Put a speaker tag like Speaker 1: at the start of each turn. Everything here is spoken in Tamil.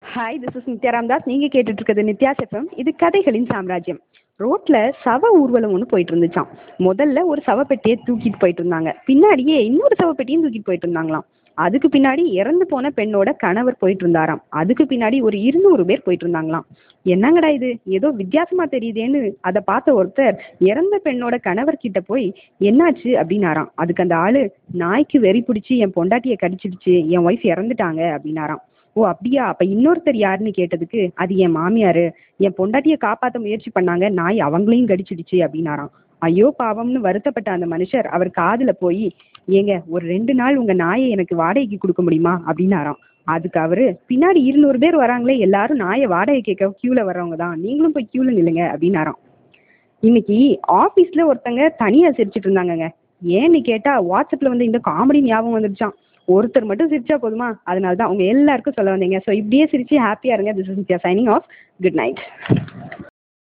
Speaker 1: hi this is Nithya Ramdas நீங்கள் கேட்டுட்டு இருக்கிறது நித்யா எஃப்எம் இது கதைகளின் சாம்ராஜ்யம் ரோட்ல சவ ஊர்வலம் ஒன்று போயிட்டு இருந்துச்சாம் முதல்ல ஒரு சவப்பெட்டியை தூக்கிட்டு போயிட்டு இருந்தாங்க பின்னாடியே இன்னொரு சவப்பெட்டியும் தூக்கிட்டு போயிட்டு இருந்தாங்களாம் அதுக்கு பின்னாடி இறந்து போன பெண்ணோட கணவர் போயிட்டு இருந்தாராம் அதுக்கு பின்னாடி ஒரு இருநூறு பேர் போயிட்டு இருந்தாங்களாம் என்னங்கடா இது ஏதோ வித்தியாசமா தெரியுதேன்னு அதை பார்த்த ஒருத்தர் இறந்த பெண்ணோட கணவர் கிட்ட போய் என்னாச்சு அப்படின்னாராம் அதுக்கு அந்த ஆளு நாய்க்கு வெறி பிடிச்சி என் பொண்டாட்டியை கடிச்சிடுச்சு என் ஒய்ஃப் இறந்துட்டாங்க அப்படின்னாராம் ஓ அப்படியா அப்ப இன்னொருத்தர் யாருன்னு கேட்டதுக்கு அது என் மாமியாரு என் பொண்டாட்டியை காப்பாத்த முயற்சி பண்ணாங்க நாய் அவங்களையும் கடிச்சிடுச்சு அப்படின்னாராம் ஐயோ பாவம்னு வருத்தப்பட்ட அந்த மனுஷர் அவர் காதுல போய் ஏங்க ஒரு ரெண்டு நாள் உங்க நாயை எனக்கு வாடகைக்கு கொடுக்க முடியுமா அப்படின்னாராம் அதுக்கு அவரு பின்னாடி இருநூறு பேர் வராங்களே எல்லாரும் நாயை வாடகை கேட்க கியூல வர்றவங்க தான் நீங்களும் போய் கியூல நில்லுங்க அப்படின்னாராம் இன்னைக்கு ஆஃபீஸில் ஒருத்தங்க தனியாக சிரிச்சிட்டு இருந்தாங்கங்க ஏன்னு கேட்டால் வாட்ஸ்அப்பில் வந்து இந்த காமெடி ஞாபகம் வந்துருச்சான் ஒருத்தர் மட்டும் சிரிச்சா போதுமா அதனால தான் அவங்க எல்லாருக்கும் சொல்ல வந்தீங்க ஸோ இப்படியே சிரிச்சு ஹாப்பியாக இருங்க this is signing off good night